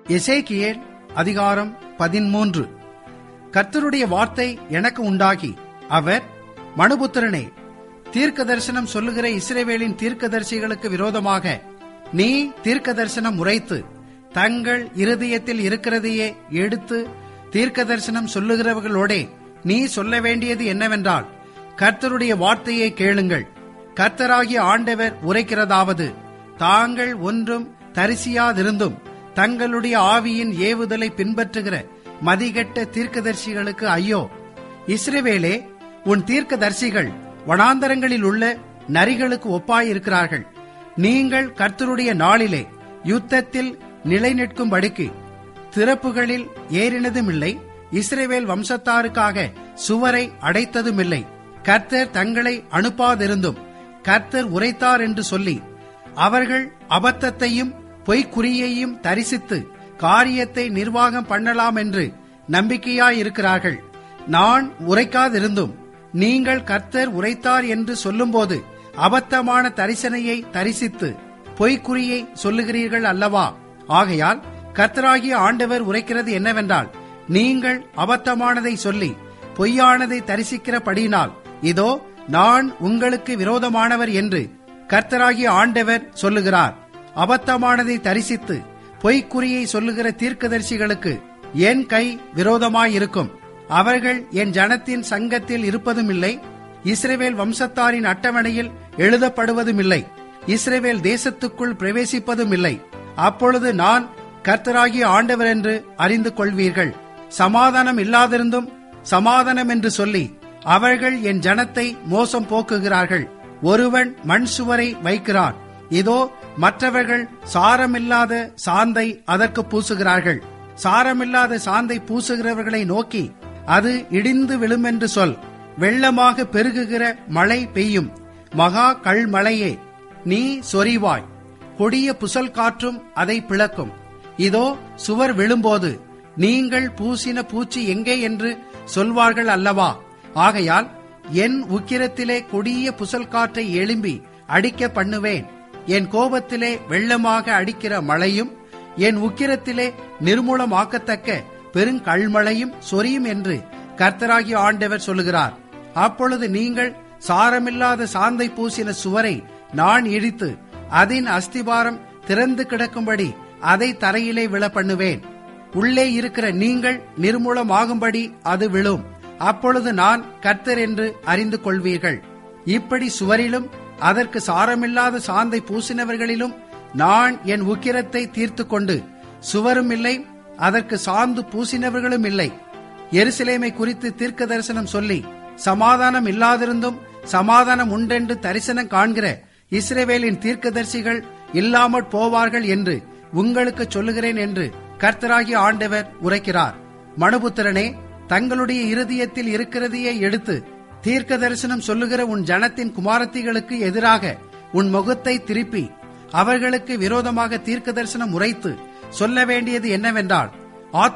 எசேக்கியேல் அதிகாரம் பதிமூன்று கர்த்தருடைய வார்த்தை எனக்கு உண்டாகி அவர் மனுபுத்திரனே தீர்க்க தரிசனம் சொல்லுகிற இஸ்ரேவேலின் தீர்க்கதரிசிகளுக்கு விரோதமாக நீ தீர்க்க தரிசனம் உரைத்து தங்கள் இருதயத்தில் இருக்கிறதையே எடுத்து தீர்க்க தரிசனம் சொல்லுகிறவர்களோடே நீ சொல்ல வேண்டியது என்னவென்றால் கர்த்தருடைய வார்த்தையை கேளுங்கள் கர்த்தராகிய ஆண்டவர் உரைக்கிறதாவது தாங்கள் ஒன்றும் தரிசியாதிருந்தும் தங்களுடைய ஆவியின் ஏவுதலை பின்பற்றுகிற மதிகெட்ட தீர்க்கதரிசிகளுக்கு ஐயோ இஸ்ரவேலே உன் தீர்க்கதரிசிகள் வனாந்தரங்களில் உள்ள நரிகளுக்கு ஒப்பாயிருக்கிறார்கள் நீங்கள் கர்த்தருடைய நாளிலே யுத்தத்தில் நிலை நிற்கும்படிக்கு திறப்புகளில் ஏறினதுமில்லை இஸ்ரேவேல் வம்சத்தாருக்காக சுவரை அடைத்ததுமில்லை கர்த்தர் தங்களை அனுப்பாதிருந்தும் கர்த்தர் உரைத்தார் என்று சொல்லி அவர்கள் அபத்தத்தையும் பொய்க்குறியையும் தரிசித்து காரியத்தை நிர்வாகம் பண்ணலாம் என்று நம்பிக்கையாயிருக்கிறார்கள் நான் உரைக்காதிருந்தும் நீங்கள் கர்த்தர் உரைத்தார் என்று சொல்லும்போது அபத்தமான தரிசனையை தரிசித்து பொய்க்குறியை சொல்லுகிறீர்கள் அல்லவா ஆகையால் கர்த்தராகிய ஆண்டவர் உரைக்கிறது என்னவென்றால் நீங்கள் அபத்தமானதை சொல்லி பொய்யானதை தரிசிக்கிறபடியினால் இதோ நான் உங்களுக்கு விரோதமானவர் என்று கர்த்தராகிய ஆண்டவர் சொல்லுகிறார் அபத்தமானதை தரிசித்து பொய்க்குறியை சொல்லுகிற தீர்க்கதரிசிகளுக்கு என் கை விரோதமாயிருக்கும் அவர்கள் என் ஜனத்தின் சங்கத்தில் இருப்பதுமில்லை இஸ்ரேவேல் வம்சத்தாரின் அட்டவணையில் எழுதப்படுவதுமில்லை இஸ்ரேவேல் தேசத்துக்குள் பிரவேசிப்பதுமில்லை அப்பொழுது நான் கர்த்தராகிய ஆண்டவர் என்று அறிந்து கொள்வீர்கள் சமாதானம் இல்லாதிருந்தும் சமாதானம் என்று சொல்லி அவர்கள் என் ஜனத்தை மோசம் போக்குகிறார்கள் ஒருவன் மண் சுவரை வைக்கிறான் இதோ மற்றவர்கள் சாரமில்லாத சாந்தை அதற்கு பூசுகிறார்கள் சாரமில்லாத சாந்தை பூசுகிறவர்களை நோக்கி அது இடிந்து விழுமென்று சொல் வெள்ளமாக பெருகுகிற மழை பெய்யும் மகா கல்மழையே நீ சொரிவாய் கொடிய புசல் காற்றும் அதை பிளக்கும் இதோ சுவர் விழும்போது நீங்கள் பூசின பூச்சி எங்கே என்று சொல்வார்கள் அல்லவா ஆகையால் என் உக்கிரத்திலே கொடிய புசல் காற்றை எழும்பி அடிக்க பண்ணுவேன் என் கோபத்திலே வெள்ளமாக அடிக்கிற மழையும் என் உக்கிரத்திலே நிர்மூலமாக்கத்தக்க பெருங்கல்மழையும் சொரியும் என்று கர்த்தராகிய ஆண்டவர் சொல்லுகிறார் அப்பொழுது நீங்கள் சாரமில்லாத சாந்தை பூசின சுவரை நான் இடித்து அதன் அஸ்திபாரம் திறந்து கிடக்கும்படி அதை தரையிலே விழ பண்ணுவேன் உள்ளே இருக்கிற நீங்கள் நிர்மூலமாகும்படி அது விழும் அப்பொழுது நான் கர்த்தர் என்று அறிந்து கொள்வீர்கள் இப்படி சுவரிலும் அதற்கு சாரமில்லாத சாந்தை பூசினவர்களிலும் நான் என் உக்கிரத்தை தீர்த்து கொண்டு சுவரும் இல்லை அதற்கு சாந்து பூசினவர்களும் இல்லை எருசலேமை குறித்து தீர்க்க தரிசனம் சொல்லி சமாதானம் இல்லாதிருந்தும் சமாதானம் உண்டென்று தரிசனம் காண்கிற இஸ்ரேவேலின் தீர்க்கதரிசிகள் இல்லாமற் போவார்கள் என்று உங்களுக்கு சொல்லுகிறேன் என்று கர்த்தராகிய ஆண்டவர் உரைக்கிறார் மனுபுத்திரனே தங்களுடைய இருதயத்தில் இருக்கிறதையே எடுத்து தீர்க்க தரிசனம் சொல்லுகிற உன் ஜனத்தின் குமாரத்திகளுக்கு எதிராக உன் முகத்தை திருப்பி அவர்களுக்கு விரோதமாக தீர்க்க தரிசனம் உரைத்து சொல்ல வேண்டியது என்னவென்றால்